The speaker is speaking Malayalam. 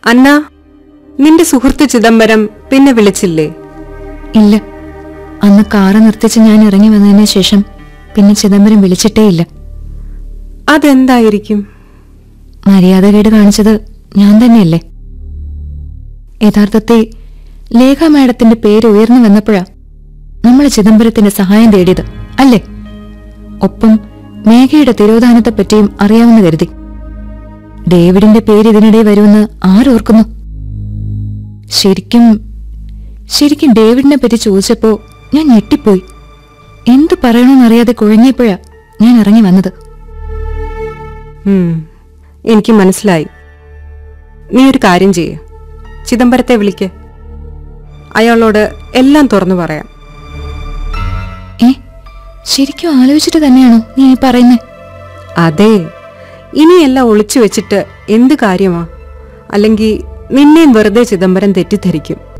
അന്ന നിന്റെ സുഹൃത്ത് ചിദംബരം പിന്നെ വിളിച്ചില്ലേ ഇല്ല അന്ന് കാറ് നിർത്തിച്ച് ഞാൻ ഇറങ്ങി വന്നതിന് ശേഷം പിന്നെ ചിദംബരം വിളിച്ചിട്ടേയില്ല അതെന്തായിരിക്കും മര്യാദകേട് കാണിച്ചത് ഞാൻ തന്നെയല്ലേ യഥാർത്ഥത്തിൽ ലേഖ മാഡത്തിന്റെ പേര് ഉയർന്നു വന്നപ്പോഴാ നമ്മൾ ചിദംബരത്തിന്റെ സഹായം തേടിയത് അല്ലേ ഒപ്പം മേഘയുടെ തിരോധാനത്തെപ്പറ്റിയും അറിയാമെന്ന് കരുതി ഡേവിഡിന്റെ പേര് ഇതിനിടെ വരുമെന്ന് ആരോർക്കുന്നു ശരിക്കും ശരിക്കും ഡേവിഡിനെ പറ്റി ചോദിച്ചപ്പോ ഞാൻ ഞെട്ടിപ്പോയി എന്തു പറയണമെന്നറിയാതെ കുഴങ്ങിയപ്പോഴാ ഞാൻ ഇറങ്ങി വന്നത് ഉം, എനിക്ക് മനസ്സിലായി നീ ഒരു കാര്യം ചെയ്യ് ചിദംബരത്തെ വിളിക്ക് അയാളോട് എല്ലാം തുറന്നു പറയാം ഏ ശരിക്കും ആലോചിച്ചിട്ട് തന്നെയാണോ നീ ഈ പറയുന്നേ അതെ ഇനിയെല്ലാം ഒളിച്ചു വെച്ചിട്ട് എന്ത് കാര്യമാ അല്ലെങ്കിൽ നിന്നെയും വെറുതെ ചിദംബരം തെറ്റിദ്ധരിക്കും